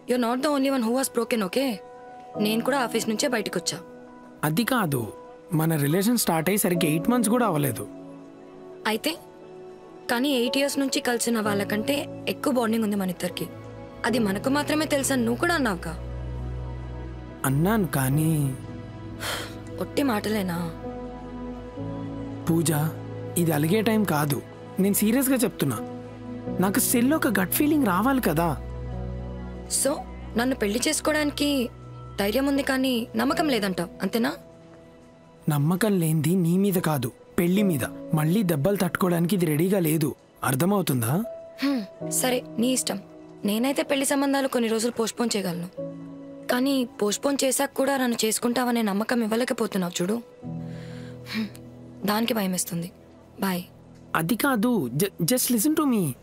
you not the only one who was broken okay నేను కూడా office నుంచే బయటకు వచ్చా అది కాదు మన రిలేషన్ స్టార్ట్ అయ్యి సరిగ్గా ఎయిట్ మంత్స్ కూడా అవ్వలేదు అయితే కానీ ఎయిట్ ఇయర్స్ నుంచి కలిసిన వాళ్ళకంటే ఎక్కువ బాండింగ్ ఉంది మన ఇద్దరికి అది మనకు మాత్రమే తెలుసని నువ్వు కూడా అన్నావుగా అన్నాను కానీ ఒట్టి మాటలేనా పూజ ఇది అలిగే టైం కాదు నేను సీరియస్గా చెప్తున్నా నాకు సెల్ ఒక గట్ ఫీలింగ్ రావాలి కదా సో నన్ను పెళ్లి చేసుకోవడానికి ధైర్యం ఉంది కానీ నమ్మకం లేదంటావు అంతేనా నమ్మకం లేనిది నీ మీద కాదు పెళ్లి మీద మళ్ళీ దెబ్బలు తట్టుకోవడానికి ఇది రెడీగా లేదు అర్థమవుతుందా హ్మ్, సరే నీ ఇష్టం నేనైతే పెళ్లి సంబంధాలు కొన్ని రోజులు పోస్ట్పోన్ చేయగలను కానీ పోస్ట్పోన్ చేశాక కూడా నన్ను చేసుకుంటావనే నమ్మకం ఇవ్వలేకపోతున్నావు చూడు హ్మ్, దానికి భయమేస్తుంది బాయ్ అది కాదు జస్ట్ లిసన్ టు మీ